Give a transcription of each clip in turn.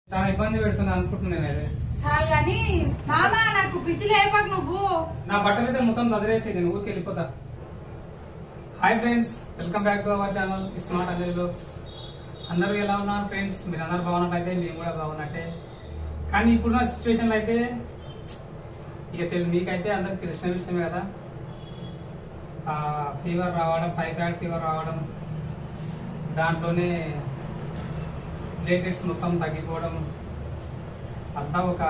చాలా ఇబ్బంది పెడుతున్నా అనుకుంటున్నాను అదే చాలు కానీ మామ నాకు పిచ్చి లేపాక నువ్వు నా బట్టలు అయితే మొత్తం వదిలేసి నేను ఊరికి వెళ్ళిపోతా hi friends welcome back to our channel smart అందరి లోక్స్ అందరూ ఎలా ఉన్నారు ఫ్రెండ్స్ మీరు అందరు బాగున్నట్టయితే మేము కూడా బాగున్నట్టే కానీ ఇప్పుడున్న సిచ్యువేషన్లో అయితే ఇక తెలు మీకైతే అందరికి తెలిసిన విషయమే కదా ఫీవర్ రావడం టైఫాయిడ్ ఫీవర్ రావడం దాంట్లోనే ప్లేటెట్స్ మొత్తం తగ్గిపోవడం అంతా ఒక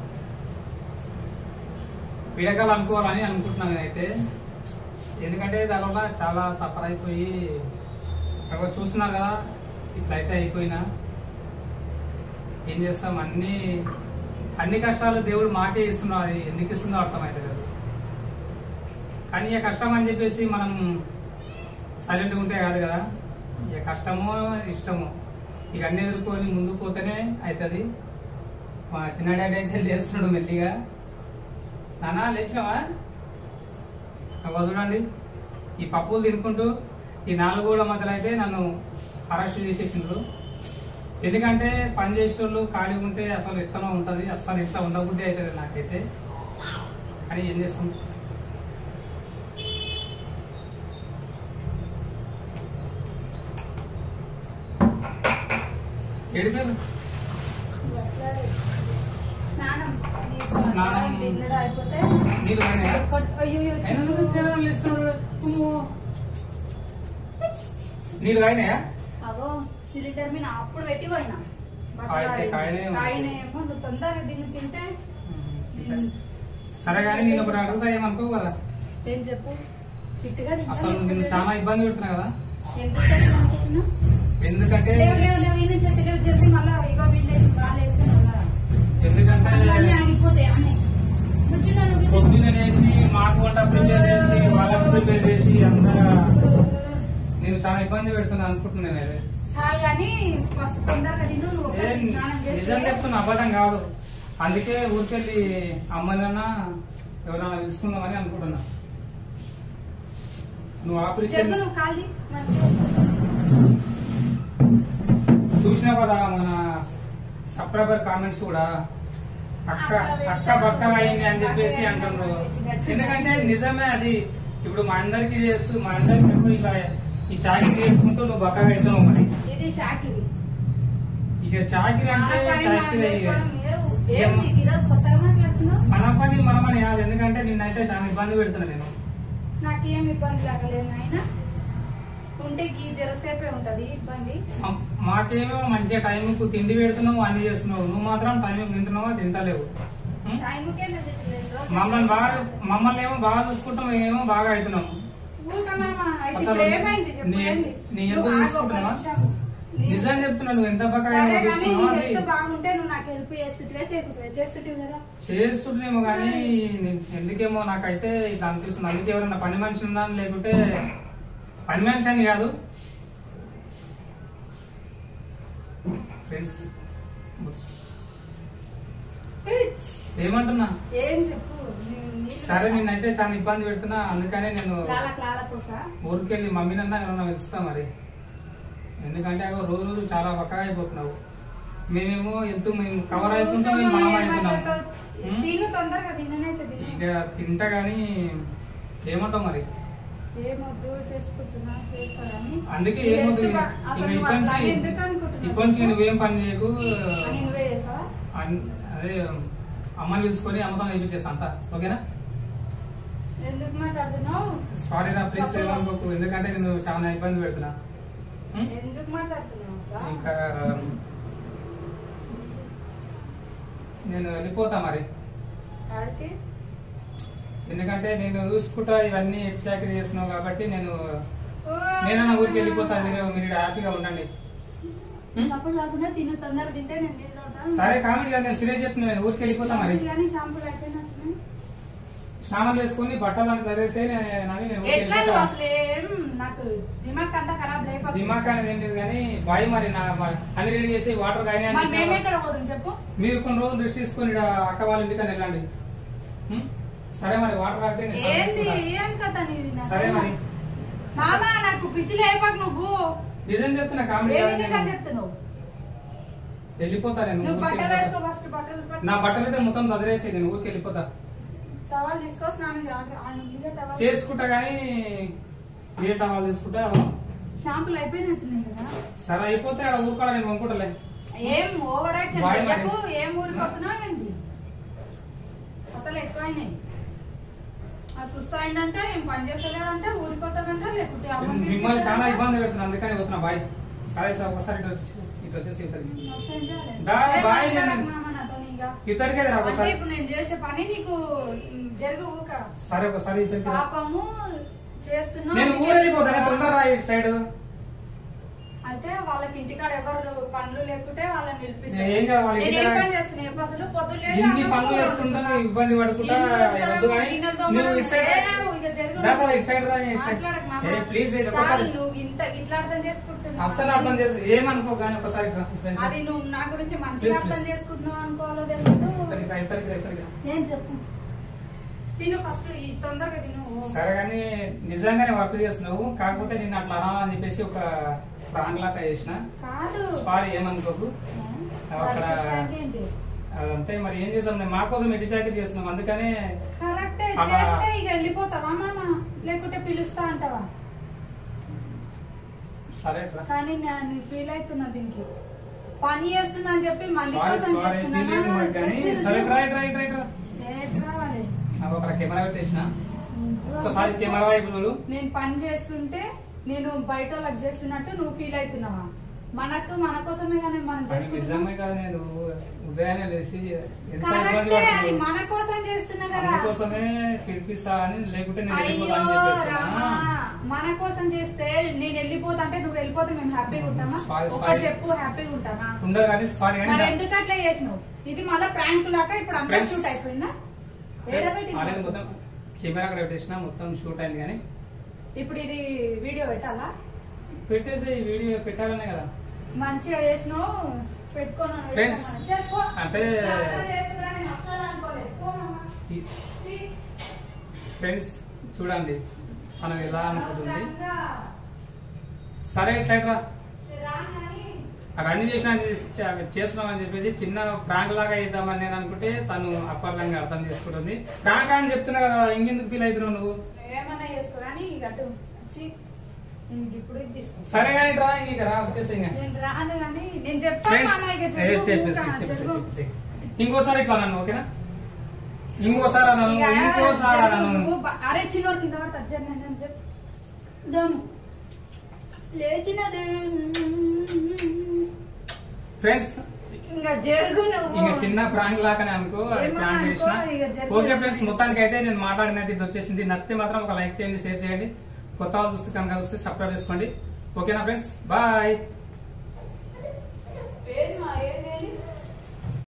పీడకలు అనుకోవాలని అనుకుంటున్నాను నేనైతే ఎందుకంటే దానివల్ల చాలా సఫర్ అయిపోయి అక్కడ చూస్తున్నారు కదా ఇట్లయితే అయిపోయినా ఏం చేస్తాం అన్ని అన్ని కష్టాలు దేవుడు మాకే ఇస్తున్నాడు అది ఎందుకు ఇస్తుందో అర్థమైతే కదా కానీ ఇక కష్టం అని చెప్పేసి మనం సైలెంట్గా ఉంటే కాదు కదా ఇక కష్టమో ఇష్టమో ఇక అన్ని ఎదుర్కొని ముందుకు పోతేనే అవుతుంది మా చిన్న డాడీ అయితే లేస్తున్నాడు మెల్లిగా నానా లేచినావా అగో చూడండి ఈ పప్పులు తినుకుంటూ ఈ నాలుగు గోడ మధ్యలో అయితే నన్ను అరెస్ట్ చేసేసిండ్రు ఎందుకంటే పని చేసే వాళ్ళు ఖాళీ ఉంటే అసలు ఎట్లనో ఉంటుంది అసలు ఇట్లా ఉండబుద్ధి అవుతుంది నాకైతే కానీ ఏం చేస్తాం ఏడిపోయారు స్నానం స్నానం. తిన్నడు అయిపోతే నీళ్ళు తాగినాయా? కొట్- అయ్యయ్యో, అయినా నువ్వు చిన్నగా లేస్తున్నావు తుమ్ము నీళ్ళు తాగినాయా అగో సిలిండర్ మీద అప్పుడు పెట్టి పోయినా అయితే కాయనే ఉంది. కాయనేమో నువ్వు తొందరగా దీన్ని తింటే సరే కానీ నేను ఒకటి అడుగుతా ఏమనుకో కదా ఏం చెప్పు తిట్టుగా తింటా అసలు నేను చాలా ఇబ్బంది పెడుతున్నా కదా ఎందుకు అట్లా అనుకుంటున్నావు? ఎందుకంటే లేవు లేవు లేవు ఈ నుంచి ఎత్తి లేవు జల్దీ మళ్ళా ఇగో వీళ్ళేసి బాగా వేసుకుని ఉన్నారు ఎందుకంటే పనులన్నీ ఆగిపోతాయి అన్నీ కూర్చున్నా నువ్వు ఇది. పొద్దున్న లేచి మాకు వంట ప్రిపేర్ చేసి వాళ్ళకి ప్రిపేర్ చేసి అందరూ నేను చాలా ఇబ్బంది పెడుతున్నా అనుకుంటున్నాను అదే చాలు కానీ ఫస్ట్ తొందరగా తిను నువ్వు ఏ, ఒకటి స్నానం చేసి నిజం చెప్తున్నా అబద్ధం కాదు అందుకే ఊరికెళ్ళి అమ్మనన్నా ఎవరైనా పిలుచుకుందామని అనుకుంటున్నా నువ్వు చెప్పు ఆపరేషన్ నువ్వు కాల్చి మంచిగా చూసినా కదా మన సబ్స్క్రైబర్ కామెంట్స్ కూడా అక్క అక్క బక్క అయింది అని చెప్పేసి అంటున్నారు ఎందుకంటే నిజమే అది ఇప్పుడు మా అందరికి చేస్తూ మా అందరికి నువ్వు ఇలా ఈ చాకరీ చేసుకుంటూ నువ్వు బక్కగా అవుతావు మరి ఇది షాకిరి ఇక చాకరీ అంటే చాకరీ ఏం నీకు ఈరోజు కొత్తగా మాట్లాడుతున్నావు మన పని మనమని కాదు ఎందుకంటే నిన్నైతే చాలా ఇబ్బంది పెడుతున్నా నేను నాకేం ఇబ్బంది లాగలేదు నాయన ఉంటే గీ జరసేపే ఉంటది ఇబ్బంది మా- మాకేమో మంచిగా టైంకు తిండి పెడుతున్నావు అన్ని చేస్తున్నావు నువ్వు మాత్రం టైం తింటున్నావా తింటలేవు ఉం? టైంకే లేదు మమ్మల్ని బాగా మమ్మల్ని ఏమో బాగా చూసుకుంటాం మేమేమో బాగా అవుతున్నాం అసలు ఇప్పుడు ఏమైంది చెప్పు నీ- ఏంది? నీ నువ్వు ఎందుకు ఆగు ఒక్క చూసుకుంటున్నావా? నిమిషం. నీ- నిజం చెప్తున్నా నువ్వు ఎంత బక్క సరే కానీ చూస్తున్నావా నీ అది హెల్త్ బాగుంటే నువ్వు నాకు హెల్ప్ చేస్తుంటివే చేయకుంటే చేస్తుంటివి కదా చేస్తుంటేమో కానీ నేను- ఎందుకేమో నాకైతే ఇట్లా అనిపిస్తుంది అందుకే ఎవరన్నా పని మనిషి ఉన్నా లేకుంటే పని మనిషి అని కాదు ఫ్రెండ్స్ ఇచ్. ఏమంటున్నా ఏం చెప్పు నీ- నీకు సరే నిన్నైతే చాలా ఇబ్బంది పెడుతున్నా అందుకనే నేను క్లాల క్లాల పోసా ఊరికెళ్ళి మమ్మీనన్నా ఎవరన్నా పిలుస్తా మరి ఎందుకంటే అగో రోజు రోజు చాలా బక్కగా అయిపోతున్నావు మేమేమో ఎంతో మేము కవర్ అయిపోతే మేము నువ్వు మనం ఏమంటావు? అవుతున్నాం ఉం? తిను తొందరగా తిననైతే తిను ఇక తింటా కానీ ఏమంటావు మరి ఏమొద్దు చేసుకుంటున్నా చేస్తారని అందుకే నీ ఏమొద్దు హెల్త్ ఇక బా- అసలు ఇక నువ్వు ఇప్పటి అట్లా నుంచి ఎందుకు అనుకుంటున్నావు? ఇప్పటి నుంచి నువ్వేం పని చేయకు అని నువ్వే చేసావా అన్- అదే అమ్మని పిలుచుకొని అమ్మతో నేర్పించేస్తా అంతా ఓకేనా ఎందుకు మాట్లాడుతున్నావు సారీ నా ప్లీజ్ ఏమనుకోకు ఎందుకంటే నేను చాలా ఇబ్బంది పెడుతున్నా ఉం? ఎందుకు మాట్లాడుతున్నావు అబ్బా? ఇంకా నేను వెళ్ళిపోతా మరి ఆడికి ఎందుకంటే నేను చూసుకుంటా ఇవన్నీ ఎక్స్ట్రాకరీ చేస్తున్నావు కాబట్టి నేను ఓ, నేను నా ఊరికి వెళ్ళిపోతా మీరు మీరు హ్యాపీగా ఉండండి ఉం? అప్పుడు కాకుండా తిను తొందర తింటే నేను నీళ్ళు తాగుతాను. సరే కామెంట్ కదా నేను సీరియస్ చెప్తున్నా నేను ఊరికి వెళ్ళిపోతా మరి కానీ షాంపూలు అయిపోయినట్టున్నాయి. స్నానం చేసుకుని బట్టలు అంతా సరేసే నని నేను ఊరికి ఎట్లా నువ్వు వెళ్ళిపోతా అసలు ఏం నాకు దిమాగ్ అంతా ఖరాబ్ లేకపోతే దిమాక్ అనేది ఏం లేదు కానీ బాయ్ మరి నా మరి అన్ని రెడీ చేసి వాటర్ కానీ మరి మేము ఎక్కడ పోదాం చెప్పు మీరు కొన్ని రోజులు రెస్ట్ తీసుకొని ఈడ అక్క వాళ్ళ ఇంటికని వెళ్ళండి ఉం? సరే మరి వాటర్ రాకపోతే నేను స్నానం ఏంది చేసుకుంటా. ఏం కథ నీది నాకు? సరే మరి మామ నాకు పిచ్చి లేపాక నువ్వు నిజం చెప్తున్నా కామెడీ ఏమి కాదు నిజం నేను. చెప్తున్నావు వెళ్ళిపోతా నేను నువ్వు ఊరికి బట్టలు వేసుకో వెళ్ళిపోతా. ఫస్ట్ బట్టలు పట్టు. నా బట్టలు అయితే మొత్తం వదిలేసి నేను ఊరికి వెళ్ళిపోతా టవల్ తీసుకో స్నానం చేయాలి. ఆ నువ్వుగా టవల్. చేసుకుంటా కానీ ఏ టవాలు తీసుకుంటా షాంపులు అయిపోయినట్టున్నాయి కదా సరే అయిపోతే ఆడ ఊరుకోడా నేను కొనుక్కుంటలే ఏం ఓవర్ యాక్షన్ బాయ్ మరి. చెయ్యకు ఏం ఊరిపోతున్నావు ఏంది అసలు ఎక్కువైనాయి ఆ సుస్థ అయిందంటే ఏం పని చేస్తలేడంటే ఊరిపోతాడంటే లేకుంటే అమ్మకి మిమ్మల్ని చాలా ఇబ్బంది పెడుతున్నా అందుకని పోతున్నా బాయ్ సరే సార్ ఒకసారి ఇటు వచ్చి ఇటు వచ్చేసి ఇతరికి వస్తాను చాలే. దా, ఏం బాయ్ మాట్లాడకు నేను- మామ నాతోని ఇంకా. ఇతరికే రా అంటే ఒకసారి ఇప్పుడు నేను చేసే పని నీకు మ్, జరుగు ఊక సరే ఒకసారి ఇతరికి రా. పాపము చేస్తున్నా నేను ఊరు వెళ్ళిపోతాను తొందర రా ఇటు సైడ్ అయితే వాళ్ళకి ఇంటికాడ ఎవరు పనులు లేకుంటే వాళ్ళని పిలిపిస్తారు ఏం కాదు, వాళ్ళ నేను ఏం ఇంటికాడ- పని చేస్తున్నా చెప్పు అసలు పొద్దున్న లేచి ఇన్ని అన్నం పనులు కూర చేసుకుంటా వండుతున్నా. ఇబ్బంది పడుకుంటా ఇల్లు ఊడ్చడం, వద్దు కానీ గిన్నెలు నువ్వు తోమడం, ఇటు సైడ్ రా. ఏ, ఇక జరుగు. రా, రా, ఇటు సైడ్ రా ఇటు సైడ్ మాట్లాడకు మామ. ఏ, ప్లీజ్ ఇటు చాలు, ఒకసారి నువ్వు ఇంత ఇట్లా అర్థం చేసుకుంటున్నావు అస్సలు అర్థం చేసి ఏమనుకో కానీ ఒకసారి రా. అది నువ్వు నా గురించి మంచిగా Please, అర్థం please. చేసుకుంటున్నావు అనుకోవాలో తెలియదు ఇతరికి రా, ఇతరికి రా, ఇతరికి రా. నేను చెప్పు తిను ఫస్ట్ ఈ తొందరగా తిను సరే కానీ నిజంగానే వర్క్ చేస్తున్నావు కాకపోతే నిన్ను అట్లా అనాలని చెప్పేసి ఒక ప్రాంగ్ లాగా చేసిన కాదు సారీ ఏమనుకోకు అక్కడ ఏంటి అదంతే మరి ఏం చేసాం నేను మా కోసం ఎట్టి చాకరీ చేస్తున్నాం అందుకనే కరెక్టే అలా- చేస్తే ఇక వెళ్ళిపోతావా మామ లేకుంటే పిలుస్తా అంటావా సరే రా. కానీ నేను ఫీల్ అవుతున్నా దీనికి పని చేస్తున్నా అని చెప్పి మంది సారీ కోసం సారీ చేస్తున్నా ఫీల్ అయింది మరి కానీ సరే రైట్ రైట్ రైట్ రా ఏట్ రావాలి నాకు ఒక కెమెరా పెట్టేసిన ఒకసారి కెమెరా వైపు చూడు నేను పని చేస్తుంటే నేను బయట వాళ్ళకి చేస్తున్నట్టు నువ్వు ఫీల్ అవుతున్నావా మనకు మన కోసమే కానీ మనం అది చేసుకుంటున్నాం నిజమే కాదు నేను ఉదయాన్నే లేచి ఎంత ఇబ్బంది కరెక్టే అది పడుతుంది మన కోసం చేస్తున్నా కదా అందుకోసమే పిలిపిస్తా అని లేకుంటే నేను అయ్యో వెళ్ళిపోతా అని చెప్పేస్తున్నా రామా, మన కోసం చేస్తే నేను వెళ్ళిపోతా అంటే నువ్వు వెళ్ళిపోతే మేము హ్యాపీగా ఉంటామా Sorry, ఒకటి sorry. చెప్పు హ్యాపీగా ఉంటామా ఉండదు కానీ సారీ మరి కానీ ఎందుకు అట్లా చేసినావు ఇది మళ్ళీ ప్రాంక్ లాగా ఇప్పుడు అంతా Friends. షూట్ అయిపోయిందా ఏడబెట్టి ఆల్రెడీ మొత్తం కెమెరా అక్కడ పెట్టేసిన మొత్తం షూట్ అయింది కానీ ఇప్పుడు ఇది వీడియో పెట్టాలా పెట్టేసి ఈ వీడియో పెట్టాలనే కదా మంచిగా చేసినావు పెట్టుకోను Friends, చెప్పు అంటే- అట్లా చేస్తుందిరా, నేను అస్సలు అనుకోలేదు. పో మామ. ఈ- See? ఫ్రెండ్స్ చూడండి మనం ఎలా అనుకుంటుంది అవసరంగా సరే ఇటు సైడ్ రా రాను కానీ అవన్నీ చేసిన చేస్తున్నాం అని చెప్పేసి చిన్న ప్రాంక్ లాగా ఇద్దామని నేను అనుకుంటే తను అప్పర్లంగా అర్థం చేసుకుంటుంది ప్రాంక్ అని చెప్తున్నా కదా ఇంకెందుకు ఫీల్ అవుతున్నావు నువ్వు ఏమన్నా చేసుకో కానీ ఇక అటు ఛీ, నేను ఇప్పుడు ఇది తీసుకో సరే కానీ రా ఇంక రా వచ్చేసి ఇంకా నేను రాను కానీ నేను చెప్పాను ఫ్రెండ్స్ మామ, ఇక ఏ, జరుగు, చెప్పేసి ఊరికే చెప్పేసి జరుగు. చెప్పేసి ఇంకోసారి ఇట్లా అన్నాను ఓకేనా ఇంకోసారి అన్నాను ఇక ఇంకోసారి జరుగు, అన్నాను నువ్వు బ- అరే చిన్నోడు కింద పడతా జర నేను చెప్పు దమ్ లేచినది ఫ్రెండ్స్ ఇంకా జరుగు నువ్వు ఇంకా చిన్న ప్రాంక్ లాగానే అనుకో అది ఏమన్నా ప్రాంక్ అనుకో, చేసిన ఇక జరుగు. ఓకే ఫ్రెండ్స్ మొత్తానికి అయితే నేను మాట్లాడినది ఇది వచ్చేసింది నచ్చితే మాత్రం ఒక లైక్ చేయండి షేర్ చేయండి కొత్త వాళ్ళు చూస్తే కనుక వస్తే సబ్స్క్రైబ్ చేసుకోండి ఓకేనా ఫ్రెండ్స్ బాయ్